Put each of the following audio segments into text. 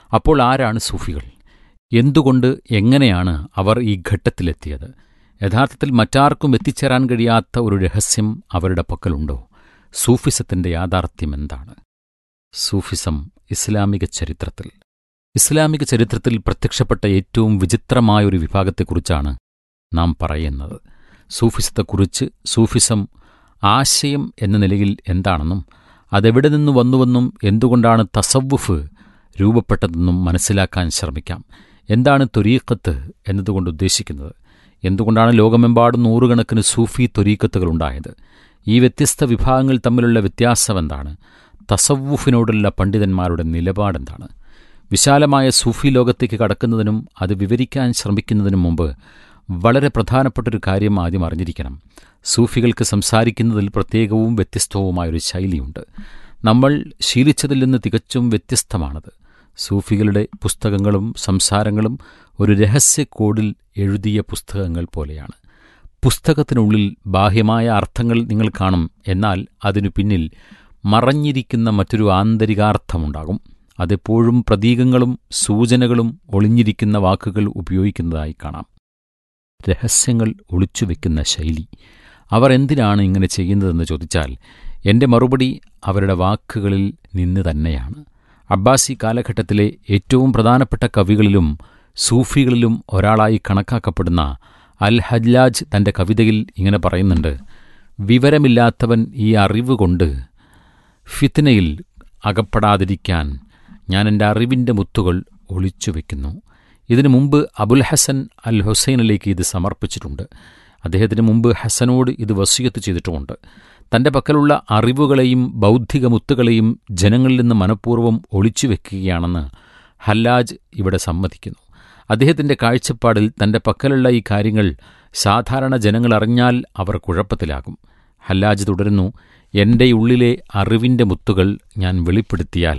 അപ്പോൾ ആരാണ് സൂഫികൾ എന്തുകൊണ്ട് എങ്ങനെയാണ് അവർ ഈ ഘട്ടത്തിലെത്തിയത് യഥാർത്ഥത്തിൽ മറ്റാർക്കും എത്തിച്ചേരാൻ കഴിയാത്ത ഒരു രഹസ്യം അവരുടെ പക്കലുണ്ടോ സൂഫിസത്തിന്റെ യാഥാർത്ഥ്യം എന്താണ് സൂഫിസം ഇസ്ലാമിക ചരിത്രത്തിൽ ഇസ്ലാമിക ചരിത്രത്തിൽ പ്രത്യക്ഷപ്പെട്ട ഏറ്റവും വിചിത്രമായ ഒരു വിഭാഗത്തെക്കുറിച്ചാണ് നാം പറയുന്നത് സൂഫിസത്തെക്കുറിച്ച് സൂഫിസം ആശയം എന്ന നിലയിൽ എന്താണെന്നും അതെവിടെ നിന്ന് വന്നുവെന്നും എന്തുകൊണ്ടാണ് തസവുഫ് രൂപപ്പെട്ടതെന്നും മനസ്സിലാക്കാൻ ശ്രമിക്കാം എന്താണ് ത്വരീക്കത്ത് എന്നതുകൊണ്ട് ഉദ്ദേശിക്കുന്നത് എന്തുകൊണ്ടാണ് ലോകമെമ്പാടും നൂറുകണക്കിന് സൂഫി ത്വരീക്കത്തുകൾ ഉണ്ടായത് ഈ വ്യത്യസ്ത വിഭാഗങ്ങൾ തമ്മിലുള്ള വ്യത്യാസം എന്താണ് തസവുഫിനോടുള്ള പണ്ഡിതന്മാരുടെ നിലപാടെന്താണ് വിശാലമായ സൂഫി ലോകത്തേക്ക് കടക്കുന്നതിനും അത് വിവരിക്കാൻ ശ്രമിക്കുന്നതിനും മുമ്പ് വളരെ പ്രധാനപ്പെട്ടൊരു കാര്യം ആദ്യം അറിഞ്ഞിരിക്കണം സൂഫികൾക്ക് സംസാരിക്കുന്നതിൽ പ്രത്യേകവും വ്യത്യസ്തവുമായൊരു ശൈലിയുണ്ട് നമ്മൾ ശീലിച്ചതിൽ നിന്ന് തികച്ചും വ്യത്യസ്തമാണത് സൂഫികളുടെ പുസ്തകങ്ങളും സംസാരങ്ങളും ഒരു രഹസ്യ കോഡിൽ എഴുതിയ പുസ്തകങ്ങൾ പോലെയാണ് പുസ്തകത്തിനുള്ളിൽ ബാഹ്യമായ അർത്ഥങ്ങൾ നിങ്ങൾ കാണും എന്നാൽ അതിനു പിന്നിൽ മറഞ്ഞിരിക്കുന്ന മറ്റൊരു ആന്തരികാർത്ഥമുണ്ടാകും അതെപ്പോഴും പ്രതീകങ്ങളും സൂചനകളും ഒളിഞ്ഞിരിക്കുന്ന വാക്കുകൾ ഉപയോഗിക്കുന്നതായി കാണാം രഹസ്യങ്ങൾ ഒളിച്ചുവെക്കുന്ന ശൈലി അവർ എന്തിനാണ് ഇങ്ങനെ ചെയ്യുന്നതെന്ന് ചോദിച്ചാൽ എൻ്റെ മറുപടി അവരുടെ വാക്കുകളിൽ നിന്ന് തന്നെയാണ് അബ്ബാസി കാലഘട്ടത്തിലെ ഏറ്റവും പ്രധാനപ്പെട്ട കവികളിലും സൂഫികളിലും ഒരാളായി കണക്കാക്കപ്പെടുന്ന അൽ ഹജ്ലാജ് തൻ്റെ കവിതയിൽ ഇങ്ങനെ പറയുന്നുണ്ട് വിവരമില്ലാത്തവൻ ഈ അറിവ് കൊണ്ട് ഫിത്നയിൽ അകപ്പെടാതിരിക്കാൻ ഞാൻ എൻ്റെ അറിവിൻ്റെ മുത്തുകൾ ഒളിച്ചു വയ്ക്കുന്നു ഇതിനു മുമ്പ് അബുൽ ഹസൻ അൽ ഹുസൈനിലേക്ക് ഇത് സമർപ്പിച്ചിട്ടുണ്ട് അദ്ദേഹത്തിന് മുമ്പ് ഹസനോട് ഇത് വസിയത്ത് ചെയ്തിട്ടുമുണ്ട് തൻ്റെ പക്കലുള്ള അറിവുകളെയും ബൗദ്ധിക മുത്തുകളെയും ജനങ്ങളിൽ നിന്ന് മനഃപൂർവ്വം ഒളിച്ചു വെക്കുകയാണെന്ന് ഹല്ലാജ് ഇവിടെ സമ്മതിക്കുന്നു അദ്ദേഹത്തിൻ്റെ കാഴ്ചപ്പാടിൽ തൻ്റെ പക്കലുള്ള ഈ കാര്യങ്ങൾ സാധാരണ ജനങ്ങൾ അറിഞ്ഞാൽ അവർ കുഴപ്പത്തിലാകും ഹല്ലാജ് തുടരുന്നു എൻ്റെ ഉള്ളിലെ അറിവിൻ്റെ മുത്തുകൾ ഞാൻ വെളിപ്പെടുത്തിയാൽ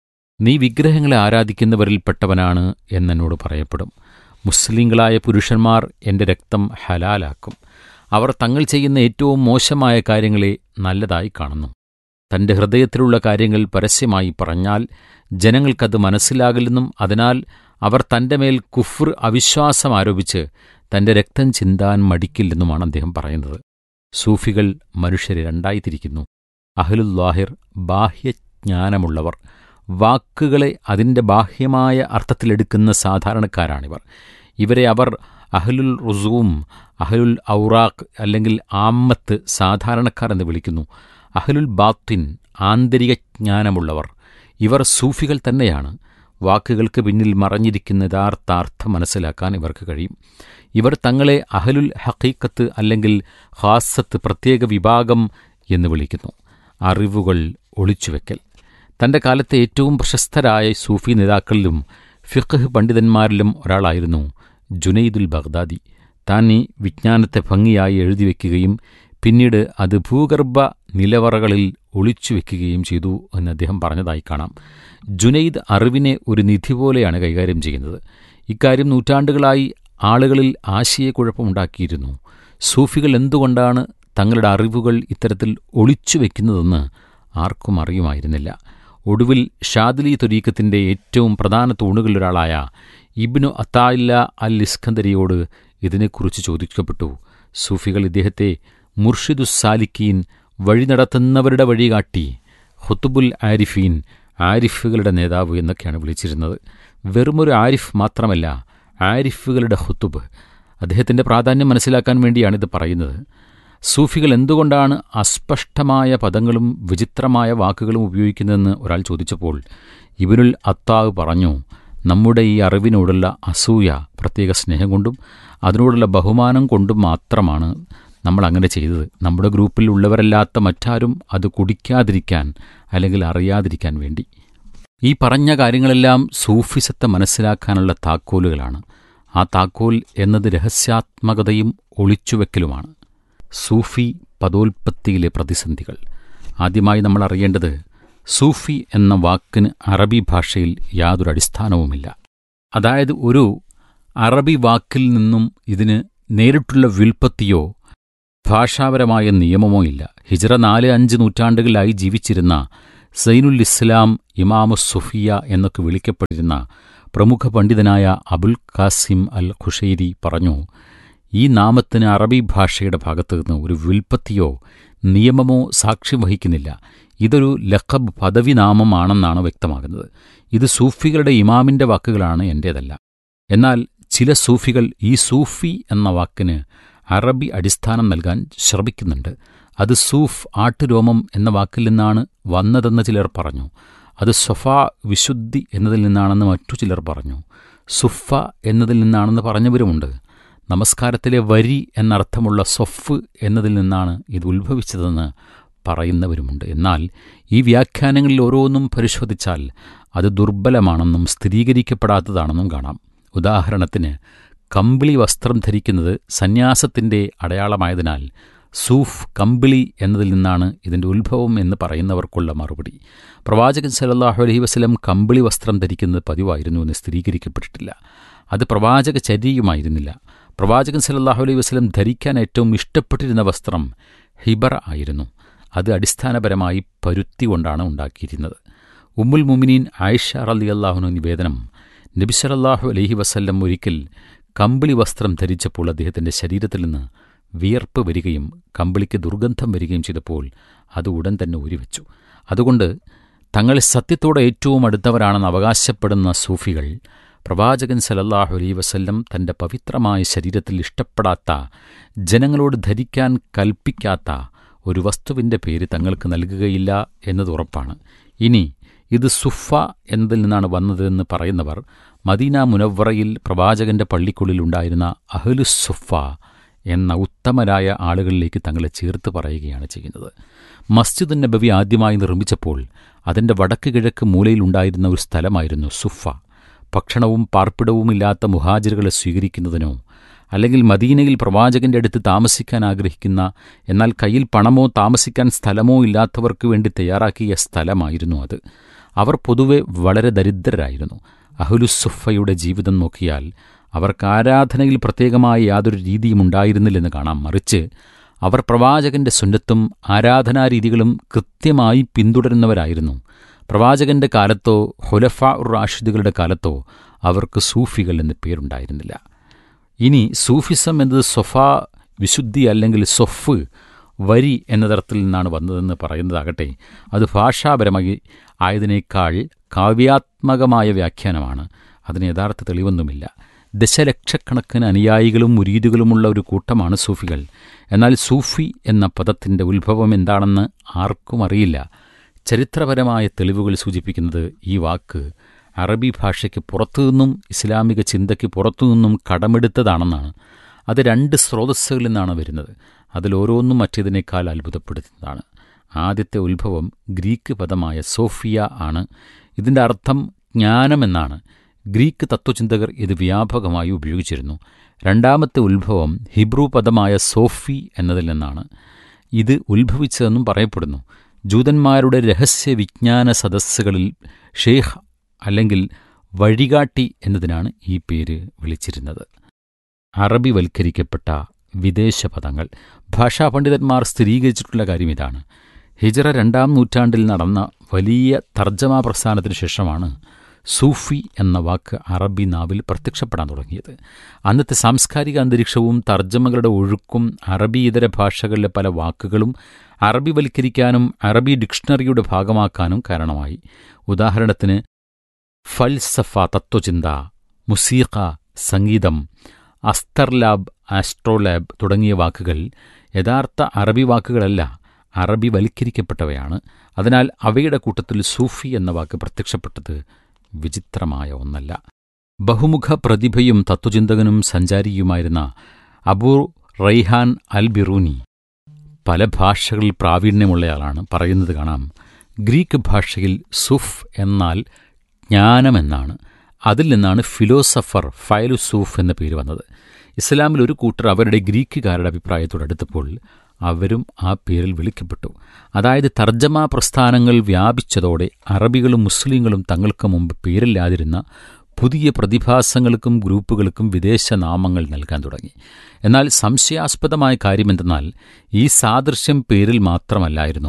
നീ വിഗ്രഹങ്ങളെ ആരാധിക്കുന്നവരിൽപ്പെട്ടവനാണ് എന്നെന്നോട് പറയപ്പെടും മുസ്ലിങ്ങളായ പുരുഷന്മാർ എൻ്റെ രക്തം ഹലാലാക്കും അവർ തങ്ങൾ ചെയ്യുന്ന ഏറ്റവും മോശമായ കാര്യങ്ങളെ നല്ലതായി കാണുന്നു തൻ്റെ ഹൃദയത്തിലുള്ള കാര്യങ്ങൾ പരസ്യമായി പറഞ്ഞാൽ ജനങ്ങൾക്കത് മനസ്സിലാകില്ലെന്നും അതിനാൽ അവർ തൻ്റെ മേൽ കുഫ്ർ അവിശ്വാസം ആരോപിച്ച് തൻ്റെ രക്തം ചിന്താൻ മടിക്കില്ലെന്നുമാണ് അദ്ദേഹം പറയുന്നത് സൂഫികൾ മനുഷ്യരെ രണ്ടായി തിരിക്കുന്നു അഹ്ലുല്ലാഹിർ ബാഹ്യജ്ഞാനമുള്ളവർ വാക്കുകളെ അതിൻ്റെ ബാഹ്യമായ അർത്ഥത്തിലെടുക്കുന്ന സാധാരണക്കാരാണിവർ ഇവരെ അവർ അഹ്ലുൽ റുസൂം അഹ്ലുൽ ഔറാഖ് അല്ലെങ്കിൽ ആമ്മത്ത് സാധാരണക്കാർ എന്ന് വിളിക്കുന്നു അഹ്ലുൽ ബാത്തിൻ ആന്തരിക ജ്ഞാനമുള്ളവർ ഇവർ സൂഫികൾ തന്നെയാണ് വാക്കുകൾക്ക് പിന്നിൽ മറഞ്ഞിരിക്കുന്ന യഥാർത്ഥ അർത്ഥം മനസ്സിലാക്കാൻ ഇവർക്ക് കഴിയും ഇവർ തങ്ങളെ അഹലുൽ ഹക്കീക്കത്ത് അല്ലെങ്കിൽ ഹാസത്ത് പ്രത്യേക വിഭാഗം എന്ന് വിളിക്കുന്നു അറിവുകൾ ഒളിച്ചുവെക്കൽ തൻ്റെ കാലത്തെ ഏറ്റവും പ്രശസ്തരായ സൂഫി നേതാക്കളിലും ഫിഖ് പണ്ഡിതന്മാരിലും ഒരാളായിരുന്നു ജുനൈദുൽ ബഗ്ദാദി താൻ ഈ വിജ്ഞാനത്തെ ഭംഗിയായി എഴുതിവെക്കുകയും പിന്നീട് അത് ഭൂഗർഭ നിലവറകളിൽ ഒളിച്ചുവെക്കുകയും ചെയ്തു എന്ന് അദ്ദേഹം പറഞ്ഞതായി കാണാം ജുനൈദ് അറിവിനെ ഒരു നിധി പോലെയാണ് കൈകാര്യം ചെയ്യുന്നത് ഇക്കാര്യം നൂറ്റാണ്ടുകളായി ആളുകളിൽ ആശയക്കുഴപ്പമുണ്ടാക്കിയിരുന്നു സൂഫികൾ എന്തുകൊണ്ടാണ് തങ്ങളുടെ അറിവുകൾ ഇത്തരത്തിൽ ഒളിച്ചുവെക്കുന്നതെന്ന് ആർക്കും അറിയുമായിരുന്നില്ല ഒടുവിൽ ഷാദിലി തൊരീക്കത്തിൻ്റെ ഏറ്റവും പ്രധാന തൂണുകളിലൊരാളായ ഇബ്നു അത്തായില്ല അൽ ഇസ്കന്ദരിയോട് ഇതിനെക്കുറിച്ച് ചോദിക്കപ്പെട്ടു സൂഫികൾ ഇദ്ദേഹത്തെ മുർഷിദുസാലിക്കീൻ വഴി നടത്തുന്നവരുടെ വഴികാട്ടി ഹുത്തുബുൽ ആരിഫീൻ ആരിഫുകളുടെ നേതാവ് എന്നൊക്കെയാണ് വിളിച്ചിരുന്നത് വെറുമൊരു ആരിഫ് മാത്രമല്ല ആരിഫുകളുടെ ഹുത്തുബ് അദ്ദേഹത്തിൻ്റെ പ്രാധാന്യം മനസ്സിലാക്കാൻ വേണ്ടിയാണിത് പറയുന്നത് സൂഫികൾ എന്തുകൊണ്ടാണ് അസ്പഷ്ടമായ പദങ്ങളും വിചിത്രമായ വാക്കുകളും ഉപയോഗിക്കുന്നതെന്ന് ഒരാൾ ചോദിച്ചപ്പോൾ ഇബനുൽ അത്താവ് പറഞ്ഞു നമ്മുടെ ഈ അറിവിനോടുള്ള അസൂയ പ്രത്യേക സ്നേഹം കൊണ്ടും അതിനോടുള്ള ബഹുമാനം കൊണ്ടും മാത്രമാണ് നമ്മൾ അങ്ങനെ ചെയ്തത് നമ്മുടെ ഗ്രൂപ്പിൽ ഉള്ളവരല്ലാത്ത മറ്റാരും അത് കുടിക്കാതിരിക്കാൻ അല്ലെങ്കിൽ അറിയാതിരിക്കാൻ വേണ്ടി ഈ പറഞ്ഞ കാര്യങ്ങളെല്ലാം സൂഫിസത്തെ മനസ്സിലാക്കാനുള്ള താക്കോലുകളാണ് ആ താക്കോൽ എന്നത് രഹസ്യാത്മകതയും ഒളിച്ചുവെക്കലുമാണ് സൂഫി പദോൽപ്പത്തിയിലെ പ്രതിസന്ധികൾ ആദ്യമായി നമ്മൾ അറിയേണ്ടത് സൂഫി എന്ന വാക്കിന് അറബി ഭാഷയിൽ യാതൊരു അടിസ്ഥാനവുമില്ല അതായത് ഒരു അറബി വാക്കിൽ നിന്നും ഇതിന് നേരിട്ടുള്ള വ്യുൽപ്പത്തിയോ ഭാഷാപരമായ നിയമമോ ഇല്ല ഹിജറ നാല് അഞ്ച് നൂറ്റാണ്ടുകളിലായി ജീവിച്ചിരുന്ന സൈനുൽ ഇസ്ലാം ഇമാമു സുഫിയ എന്നൊക്കെ വിളിക്കപ്പെട്ടിരുന്ന പ്രമുഖ പണ്ഡിതനായ അബുൽ ഖാസിം അൽ ഖുഷൈരി പറഞ്ഞു ഈ നാമത്തിന് അറബി ഭാഷയുടെ ഭാഗത്തു നിന്ന് ഒരു വിൽപ്പത്തിയോ നിയമമോ സാക്ഷ്യം വഹിക്കുന്നില്ല ഇതൊരു ലഖബ് പദവി നാമമാണെന്നാണ് വ്യക്തമാകുന്നത് ഇത് സൂഫികളുടെ ഇമാമിന്റെ വാക്കുകളാണ് എൻ്റേതല്ല എന്നാൽ ചില സൂഫികൾ ഈ സൂഫി എന്ന വാക്കിന് അറബി അടിസ്ഥാനം നൽകാൻ ശ്രമിക്കുന്നുണ്ട് അത് സൂഫ് ആട്ടുരോമം എന്ന വാക്കിൽ നിന്നാണ് വന്നതെന്ന് ചിലർ പറഞ്ഞു അത് സൊഫ വിശുദ്ധി എന്നതിൽ നിന്നാണെന്ന് മറ്റു ചിലർ പറഞ്ഞു സുഫ എന്നതിൽ നിന്നാണെന്ന് പറഞ്ഞവരുമുണ്ട് നമസ്കാരത്തിലെ വരി എന്നർത്ഥമുള്ള സൊഫ് എന്നതിൽ നിന്നാണ് ഇത് ഉത്ഭവിച്ചതെന്ന് പറയുന്നവരുമുണ്ട് എന്നാൽ ഈ വ്യാഖ്യാനങ്ങളിൽ ഓരോന്നും പരിശോധിച്ചാൽ അത് ദുർബലമാണെന്നും സ്ഥിരീകരിക്കപ്പെടാത്തതാണെന്നും കാണാം ഉദാഹരണത്തിന് കമ്പിളി വസ്ത്രം ധരിക്കുന്നത് സന്യാസത്തിൻ്റെ അടയാളമായതിനാൽ സൂഫ് കമ്പിളി എന്നതിൽ നിന്നാണ് ഇതിൻ്റെ ഉത്ഭവം എന്ന് പറയുന്നവർക്കുള്ള മറുപടി പ്രവാചകൻ സലല്ലാഹു അലഹി വസ്ലം കമ്പിളി വസ്ത്രം ധരിക്കുന്നത് പതിവായിരുന്നു എന്ന് സ്ഥിരീകരിക്കപ്പെട്ടിട്ടില്ല അത് പ്രവാചക ചര്യയുമായിരുന്നില്ല പ്രവാചകൻ സലല്ലാഹു അലൈഹി വസ്ലം ധരിക്കാൻ ഏറ്റവും ഇഷ്ടപ്പെട്ടിരുന്ന വസ്ത്രം ഹിബർ ആയിരുന്നു അത് അടിസ്ഥാനപരമായി പരുത്തി കൊണ്ടാണ് ഉണ്ടാക്കിയിരുന്നത് ഉമ്മുൽ മുമിനീൻ ആയിഷ അലി അള്ളാഹുനു നിവേദനം നബി സലല്ലാഹു അലൈഹി വസല്ലം ഒരിക്കൽ കമ്പിളി വസ്ത്രം ധരിച്ചപ്പോൾ അദ്ദേഹത്തിൻ്റെ ശരീരത്തിൽ നിന്ന് വിയർപ്പ് വരികയും കമ്പിളിക്ക് ദുർഗന്ധം വരികയും ചെയ്തപ്പോൾ അത് ഉടൻ തന്നെ ഊരിവെച്ചു അതുകൊണ്ട് തങ്ങൾ സത്യത്തോടെ ഏറ്റവും അടുത്തവരാണെന്ന് അവകാശപ്പെടുന്ന സൂഫികൾ പ്രവാചകൻ സലല്ലാഹു അലൈ വസല്ലം തൻ്റെ പവിത്രമായ ശരീരത്തിൽ ഇഷ്ടപ്പെടാത്ത ജനങ്ങളോട് ധരിക്കാൻ കൽപ്പിക്കാത്ത ഒരു വസ്തുവിൻ്റെ പേര് തങ്ങൾക്ക് നൽകുകയില്ല എന്നത് ഉറപ്പാണ് ഇനി ഇത് സുഫ എന്നതിൽ നിന്നാണ് വന്നതെന്ന് പറയുന്നവർ മദീന മുനവ്വറയിൽ പ്രവാചകന്റെ പള്ളിക്കുള്ളിൽ ഉണ്ടായിരുന്ന അഹ്ലുസുഫ എന്ന ഉത്തമരായ ആളുകളിലേക്ക് തങ്ങളെ ചേർത്ത് പറയുകയാണ് ചെയ്യുന്നത് മസ്ജിദ് നബവി ആദ്യമായി നിർമ്മിച്ചപ്പോൾ അതിൻ്റെ വടക്ക് കിഴക്ക് മൂലയിലുണ്ടായിരുന്ന ഒരു സ്ഥലമായിരുന്നു സുഫ ഭക്ഷണവും പാർപ്പിടവുമില്ലാത്ത മുഹാജിറുകളെ സ്വീകരിക്കുന്നതിനോ അല്ലെങ്കിൽ മദീനയിൽ പ്രവാചകന്റെ അടുത്ത് താമസിക്കാൻ ആഗ്രഹിക്കുന്ന എന്നാൽ കയ്യിൽ പണമോ താമസിക്കാൻ സ്ഥലമോ ഇല്ലാത്തവർക്ക് വേണ്ടി തയ്യാറാക്കിയ സ്ഥലമായിരുന്നു അത് അവർ പൊതുവെ വളരെ ദരിദ്രരായിരുന്നു അഹുലുസുഫയുടെ ജീവിതം നോക്കിയാൽ അവർക്ക് ആരാധനയിൽ പ്രത്യേകമായ യാതൊരു രീതിയും ഉണ്ടായിരുന്നില്ലെന്ന് കാണാം മറിച്ച് അവർ പ്രവാചകന്റെ സുന്നത്തും ആരാധനാരീതികളും കൃത്യമായി പിന്തുടരുന്നവരായിരുന്നു പ്രവാചകന്റെ കാലത്തോ ഹുലഫ റാഷിദുകളുടെ കാലത്തോ അവർക്ക് സൂഫികൾ എന്ന് പേരുണ്ടായിരുന്നില്ല ഇനി സൂഫിസം എന്നത് സൊഫ വിശുദ്ധി അല്ലെങ്കിൽ സൊഫ് വരി എന്ന തരത്തിൽ നിന്നാണ് വന്നതെന്ന് പറയുന്നതാകട്ടെ അത് ഭാഷാപരമായി ആയതിനേക്കാൾ കാവ്യാത്മകമായ വ്യാഖ്യാനമാണ് അതിന് യഥാർത്ഥ തെളിവൊന്നുമില്ല ദശലക്ഷക്കണക്കിന് അനുയായികളും മുരീദുകളുമുള്ള ഒരു കൂട്ടമാണ് സൂഫികൾ എന്നാൽ സൂഫി എന്ന പദത്തിൻ്റെ ഉത്ഭവം എന്താണെന്ന് ആർക്കും അറിയില്ല ചരിത്രപരമായ തെളിവുകൾ സൂചിപ്പിക്കുന്നത് ഈ വാക്ക് അറബി ഭാഷയ്ക്ക് പുറത്തുനിന്നും ഇസ്ലാമിക ചിന്തയ്ക്ക് പുറത്തുനിന്നും കടമെടുത്തതാണെന്നാണ് അത് രണ്ട് സ്രോതസ്സുകളിൽ നിന്നാണ് വരുന്നത് അതിലോരോന്നും മറ്റേതിനേക്കാൾ അത്ഭുതപ്പെടുത്തുന്നതാണ് ആദ്യത്തെ ഉത്ഭവം ഗ്രീക്ക് പദമായ സോഫിയ ആണ് ഇതിൻ്റെ അർത്ഥം ജ്ഞാനമെന്നാണ് ഗ്രീക്ക് തത്വചിന്തകർ ഇത് വ്യാപകമായി ഉപയോഗിച്ചിരുന്നു രണ്ടാമത്തെ ഉത്ഭവം ഹിബ്രു പദമായ സോഫി എന്നതിൽ നിന്നാണ് ഇത് ഉത്ഭവിച്ചതെന്നും പറയപ്പെടുന്നു ജൂതന്മാരുടെ രഹസ്യ വിജ്ഞാന സദസ്സുകളിൽ ഷെയ്ഖ് അല്ലെങ്കിൽ വഴികാട്ടി എന്നതിനാണ് ഈ പേര് വിളിച്ചിരുന്നത് അറബിവൽക്കരിക്കപ്പെട്ട വിദേശ പദങ്ങൾ ഭാഷാ പണ്ഡിതന്മാർ സ്ഥിരീകരിച്ചിട്ടുള്ള കാര്യം ഇതാണ് ഹിജറ രണ്ടാം നൂറ്റാണ്ടിൽ നടന്ന വലിയ തർജ്ജമാ പ്രസ്ഥാനത്തിനു ശേഷമാണ് സൂഫി എന്ന വാക്ക് അറബി നാവിൽ പ്രത്യക്ഷപ്പെടാൻ തുടങ്ങിയത് അന്നത്തെ സാംസ്കാരിക അന്തരീക്ഷവും തർജ്ജമകളുടെ ഒഴുക്കും അറബി ഇതര ഭാഷകളിലെ പല വാക്കുകളും അറബിവൽക്കരിക്കാനും അറബി ഡിക്ഷണറിയുടെ ഭാഗമാക്കാനും കാരണമായി ഉദാഹരണത്തിന് ഫൽസഫ തത്വചിന്ത മുസീഖ സംഗീതം അസ്തർലാബ് ആസ്ട്രോലാബ് തുടങ്ങിയ വാക്കുകൾ യഥാർത്ഥ അറബി വാക്കുകളല്ല അറബി വൽക്കരിക്കപ്പെട്ടവയാണ് അതിനാൽ അവയുടെ കൂട്ടത്തിൽ സൂഫി എന്ന വാക്ക് പ്രത്യക്ഷപ്പെട്ടത് വിചിത്രമായ ഒന്നല്ല ബഹുമുഖ പ്രതിഭയും തത്വചിന്തകനും സഞ്ചാരിയുമായിരുന്ന അബൂ റൈഹാൻ അൽ ബിറൂനി പല ഭാഷകളിൽ പ്രാവീണ്യമുള്ളയാളാണ് പറയുന്നത് കാണാം ഗ്രീക്ക് ഭാഷയിൽ സുഫ് എന്നാൽ ജ്ഞാനമെന്നാണ് അതിൽ നിന്നാണ് ഫിലോസഫർ ഫയലുസൂഫ് എന്ന പേര് വന്നത് ഇസ്ലാമിൽ ഒരു കൂട്ടർ അവരുടെ ഗ്രീക്കുകാരുടെ അഭിപ്രായത്തോടടുത്തപ്പോൾ അവരും ആ പേരിൽ വിളിക്കപ്പെട്ടു അതായത് തർജ്ജമാ പ്രസ്ഥാനങ്ങൾ വ്യാപിച്ചതോടെ അറബികളും മുസ്ലിങ്ങളും തങ്ങൾക്ക് മുമ്പ് പേരില്ലാതിരുന്ന പുതിയ പ്രതിഭാസങ്ങൾക്കും ഗ്രൂപ്പുകൾക്കും വിദേശ നാമങ്ങൾ നൽകാൻ തുടങ്ങി എന്നാൽ സംശയാസ്പദമായ കാര്യമെന്തെന്നാൽ ഈ സാദൃശ്യം പേരിൽ മാത്രമല്ലായിരുന്നു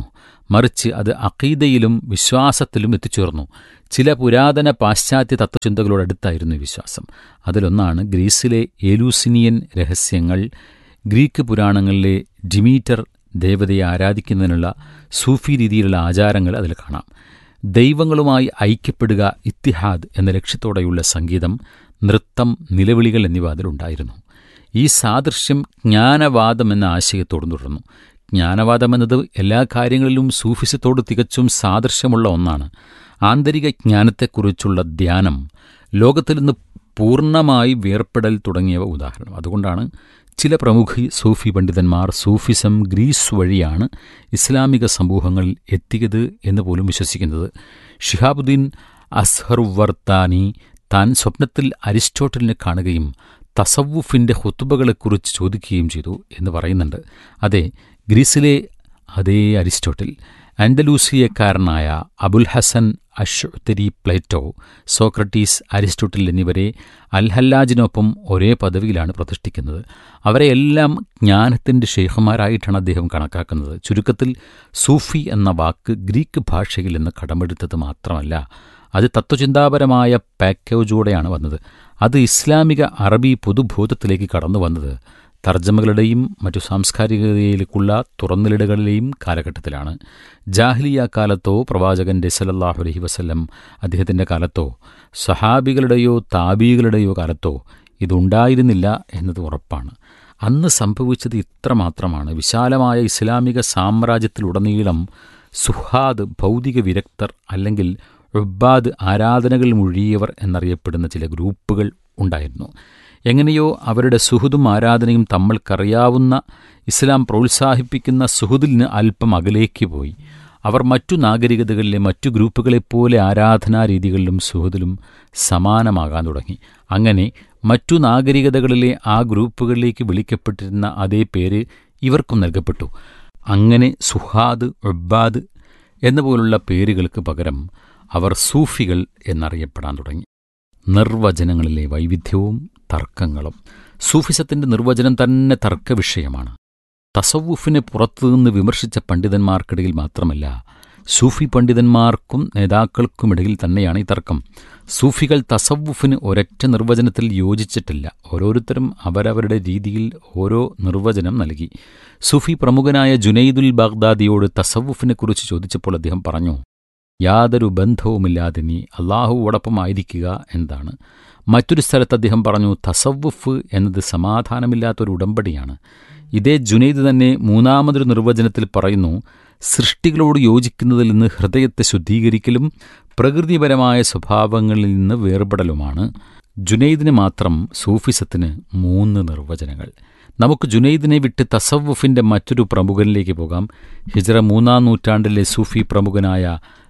മറിച്ച് അത് അഖീദയിലും വിശ്വാസത്തിലും എത്തിച്ചേർന്നു ചില പുരാതന പാശ്ചാത്യ തത്വചിന്തകളോടടുത്തായിരുന്നു ഈ വിശ്വാസം അതിലൊന്നാണ് ഗ്രീസിലെ ഏലൂസിനിയൻ രഹസ്യങ്ങൾ ഗ്രീക്ക് പുരാണങ്ങളിലെ ഡിമീറ്റർ ദേവതയെ ആരാധിക്കുന്നതിനുള്ള സൂഫി രീതിയിലുള്ള ആചാരങ്ങൾ അതിൽ കാണാം ദൈവങ്ങളുമായി ഐക്യപ്പെടുക ഇത്തിഹാദ് എന്ന ലക്ഷ്യത്തോടെയുള്ള സംഗീതം നൃത്തം നിലവിളികൾ എന്നിവ അതിലുണ്ടായിരുന്നു ഈ സാദൃശ്യം ജ്ഞാനവാദം എന്ന ആശയത്തോട് തുടർന്നു ജ്ഞാനവാദം എന്നത് എല്ലാ കാര്യങ്ങളിലും സൂഫിസത്തോട് തികച്ചും സാദൃശ്യമുള്ള ഒന്നാണ് ആന്തരിക ജ്ഞാനത്തെക്കുറിച്ചുള്ള ധ്യാനം ലോകത്തിൽ നിന്ന് പൂർണ്ണമായി വേർപ്പെടൽ തുടങ്ങിയവ ഉദാഹരണം അതുകൊണ്ടാണ് ചില പ്രമുഖ സൂഫി പണ്ഡിതന്മാർ സൂഫിസം ഗ്രീസ് വഴിയാണ് ഇസ്ലാമിക സമൂഹങ്ങളിൽ എത്തിയത് എന്ന് പോലും വിശ്വസിക്കുന്നത് ഷിഹാബുദ്ദീൻ അസ്ഹറുവർത്താനി താൻ സ്വപ്നത്തിൽ അരിസ്റ്റോട്ടലിനെ കാണുകയും തസവുഫിൻ്റെ ഹുത്തുബകളെക്കുറിച്ച് ചോദിക്കുകയും ചെയ്തു എന്ന് പറയുന്നുണ്ട് അതെ ഗ്രീസിലെ അതേ അരിസ്റ്റോട്ടിൽ ആൻഡലൂസിയക്കാരനായ Abul Hasan Ashari Plato Socrates Aristotle എന്നിവരെ അൽഹല്ലാജിനൊപ്പം ഒരേ പദവിയിലാണ് പ്രതിഷ്ഠിക്കുന്നത് അവരെ എല്ലാം ജ്ഞാനത്തിൻ്റെ ഷെയ്ഖുമാരായിട്ടാണ് അദ്ദേഹം കണക്കാക്കുന്നത് ചുരുക്കത്തിൽ സൂഫി എന്ന വാക്ക് ഗ്രീക്ക് ഭാഷയിൽ നിന്ന് കടമെടുത്തത് മാത്രമല്ല അത് തത്വചിന്താപരമായ പാക്കേജോടെയാണ് വന്നത് അത് ഇസ്ലാമിക അറബി പൊതുബോധത്തിലേക്ക് കടന്നു വന്നത് തർജ്ജമകളുടെയും മറ്റു സാംസ്കാരികതയിലേക്കുള്ള തുറന്നിലിടകളിലെയും കാലഘട്ടത്തിലാണ് ജാഹ്ലിയ കാലത്തോ പ്രവാചകന്റെ സലല്ലാഹു അലഹി വസ്ല്ലം അദ്ദേഹത്തിൻ്റെ കാലത്തോ സഹാബികളുടെയോ താബികളുടെയോ കാലത്തോ ഇതുണ്ടായിരുന്നില്ല എന്നത് ഉറപ്പാണ് അന്ന് സംഭവിച്ചത് ഇത്രമാത്രമാണ് വിശാലമായ ഇസ്ലാമിക സാമ്രാജ്യത്തിലുടനീളം സുഹാദ് ഭൗതിക വിരക്തർ അല്ലെങ്കിൽ ഉബ്ബാദ് ആരാധനകൾ മുഴിയവർ എന്നറിയപ്പെടുന്ന ചില ഗ്രൂപ്പുകൾ ഉണ്ടായിരുന്നു എങ്ങനെയോ അവരുടെ സുഹൃതും ആരാധനയും തമ്മൾക്കറിയാവുന്ന ഇസ്ലാം പ്രോത്സാഹിപ്പിക്കുന്ന സുഹൃദിൽ നിന്ന് അല്പം അകലേക്ക് പോയി അവർ മറ്റു നാഗരികതകളിലെ മറ്റു ഗ്രൂപ്പുകളെപ്പോലെ ആരാധനാ രീതികളിലും സുഹൃദിലും സമാനമാകാൻ തുടങ്ങി അങ്ങനെ മറ്റു നാഗരികതകളിലെ ആ ഗ്രൂപ്പുകളിലേക്ക് വിളിക്കപ്പെട്ടിരുന്ന അതേ പേര് ഇവർക്കും നൽകപ്പെട്ടു അങ്ങനെ സുഹാദ് ഉബ്ബാദ് എന്നുപോലുള്ള പേരുകൾക്ക് പകരം അവർ സൂഫികൾ എന്നറിയപ്പെടാൻ തുടങ്ങി നിർവചനങ്ങളിലെ വൈവിധ്യവും തർക്കങ്ങളും സൂഫിസത്തിന്റെ നിർവചനം തന്നെ തർക്ക വിഷയമാണ് തസവുഫിനെ പുറത്തുനിന്ന് വിമർശിച്ച പണ്ഡിതന്മാർക്കിടയിൽ മാത്രമല്ല സൂഫി പണ്ഡിതന്മാർക്കും നേതാക്കൾക്കുമിടയിൽ തന്നെയാണ് ഈ തർക്കം സൂഫികൾ തസവുഫിന് ഒരൊറ്റ നിർവചനത്തിൽ യോജിച്ചിട്ടില്ല ഓരോരുത്തരും അവരവരുടെ രീതിയിൽ ഓരോ നിർവചനം നൽകി സൂഫി പ്രമുഖനായ ജുനൈദുൽ ബാഗ്ദാദിയോട് തസവുഫിനെക്കുറിച്ച് ചോദിച്ചപ്പോൾ അദ്ദേഹം പറഞ്ഞു യാതൊരു ബന്ധവുമില്ലാതെ നീ അള്ളാഹുവോടൊപ്പമായിരിക്കുക എന്നതാണ് മറ്റൊരു സ്ഥലത്ത് അദ്ദേഹം പറഞ്ഞു തസവുഫ് എന്നത് സമാധാനമില്ലാത്തൊരു ഉടമ്പടിയാണ് ഇതേ ജുനൈദ് തന്നെ മൂന്നാമതൊരു നിർവചനത്തിൽ പറയുന്നു സൃഷ്ടികളോട് യോജിക്കുന്നതിൽ നിന്ന് ഹൃദയത്തെ ശുദ്ധീകരിക്കലും പ്രകൃതിപരമായ സ്വഭാവങ്ങളിൽ നിന്ന് വേർപെടലുമാണ് ജുനൈദിന് മാത്രം സൂഫിസത്തിന് മൂന്ന് നിർവചനങ്ങൾ നമുക്ക് ജുനൈദിനെ വിട്ട് തസവുഫിന്റെ മറ്റൊരു പ്രമുഖനിലേക്ക് പോകാം ഹിജറ മൂന്നാം നൂറ്റാണ്ടിലെ സൂഫി പ്രമുഖനായ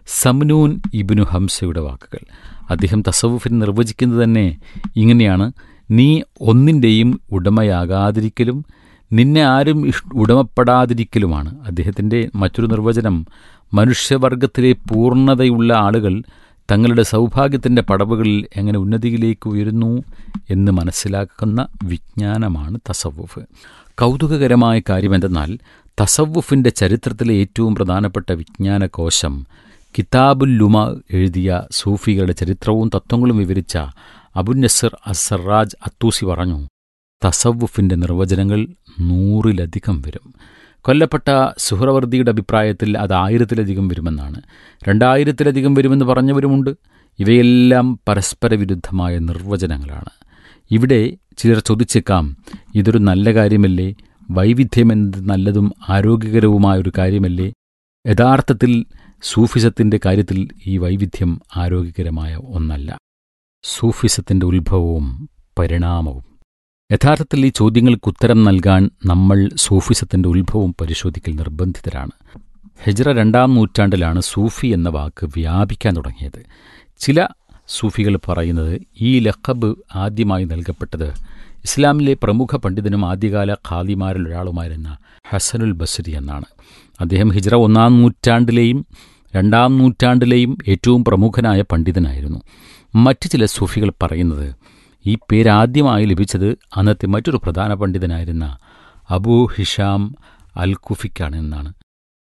സംനൂൻ ഇബിനു ഹംസയുടെ വാക്കുകൾ അദ്ദേഹം തസവുഫിനെ നിർവചിക്കുന്നത് തന്നെ ഇങ്ങനെയാണ് നീ ഒന്നിൻ്റെയും ഉടമയാകാതിരിക്കലും നിന്നെ ആരും ഉടമപ്പെടാതിരിക്കലുമാണ് അദ്ദേഹത്തിൻ്റെ മറ്റൊരു നിർവചനം മനുഷ്യവർഗത്തിലെ പൂർണ്ണതയുള്ള ആളുകൾ തങ്ങളുടെ സൗഭാഗ്യത്തിൻ്റെ പടവുകളിൽ എങ്ങനെ ഉന്നതിയിലേക്ക് ഉയരുന്നു എന്ന് മനസ്സിലാക്കുന്ന വിജ്ഞാനമാണ് തസവുഫ് കൗതുകകരമായ കാര്യമെന്തെന്നാൽ തസവുഫിൻ്റെ ചരിത്രത്തിലെ ഏറ്റവും പ്രധാനപ്പെട്ട വിജ്ഞാന കോശം കിതാബുൽ ലുമ എഴുതിയ സൂഫികളുടെ ചരിത്രവും തത്വങ്ങളും വിവരിച്ച അബുനസർ അസറാജ് അത്തൂസി പറഞ്ഞു തസവുഫിൻ്റെ നിർവചനങ്ങൾ നൂറിലധികം വരും കൊല്ലപ്പെട്ട സുഹ്രവർദിയുടെ അഭിപ്രായത്തിൽ അത് ആയിരത്തിലധികം വരുമെന്നാണ് രണ്ടായിരത്തിലധികം വരുമെന്ന് പറഞ്ഞവരുമുണ്ട് ഇവയെല്ലാം പരസ്പര വിരുദ്ധമായ നിർവചനങ്ങളാണ് ഇവിടെ ചിലർ ചോദിച്ചേക്കാം ഇതൊരു നല്ല കാര്യമല്ലേ വൈവിധ്യമെന്നത് നല്ലതും ആരോഗ്യകരവുമായൊരു കാര്യമല്ലേ യഥാർത്ഥത്തിൽ സൂഫിസത്തിൻ്റെ കാര്യത്തിൽ ഈ വൈവിധ്യം ആരോഗ്യകരമായ ഒന്നല്ല സൂഫിസത്തിൻ്റെ ഉത്ഭവവും പരിണാമവും യഥാർത്ഥത്തിൽ ഈ ചോദ്യങ്ങൾക്ക് ഉത്തരം നൽകാൻ നമ്മൾ സൂഫിസത്തിൻ്റെ ഉത്ഭവം പരിശോധിക്കൽ നിർബന്ധിതരാണ് ഹെജ്ര രണ്ടാം നൂറ്റാണ്ടിലാണ് സൂഫി എന്ന വാക്ക് വ്യാപിക്കാൻ തുടങ്ങിയത് ചില സൂഫികൾ പറയുന്നത് ഈ ലഖബ് ആദ്യമായി നൽകപ്പെട്ടത് ഇസ്ലാമിലെ പ്രമുഖ പണ്ഡിതനും ആദ്യകാല ഖാദിമാരിൽ ഒരാളുമായിരുന്ന ഹസനുൽ ബസരി എന്നാണ് അദ്ദേഹം ഹിജ്റ ഒന്നാം നൂറ്റാണ്ടിലെയും രണ്ടാം നൂറ്റാണ്ടിലെയും ഏറ്റവും പ്രമുഖനായ പണ്ഡിതനായിരുന്നു മറ്റു ചില സൂഫികൾ പറയുന്നത് ഈ പേരാദ്യമായി ലഭിച്ചത് അന്നത്തെ മറ്റൊരു പ്രധാന പണ്ഡിതനായിരുന്ന അബൂ ഹിഷാം അൽ കുഫിക്കാണ് എന്നാണ്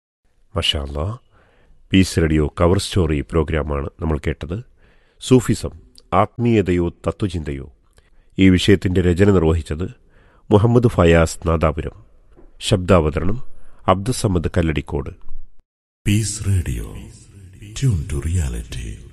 മഷാല്ല പീസ് റേഡിയോ കവർ സ്റ്റോറി പ്രോഗ്രാമാണ് നമ്മൾ കേട്ടത് സൂഫിസം ആത്മീയതയോ തത്വചിന്തയോ ഈ വിഷയത്തിന്റെ രചന നിർവഹിച്ചത് Muhammad Fayaz Nadapuram ശബ്ദാവതരണം Abdussamad Kalladikode Peace Radio. Tune to reality.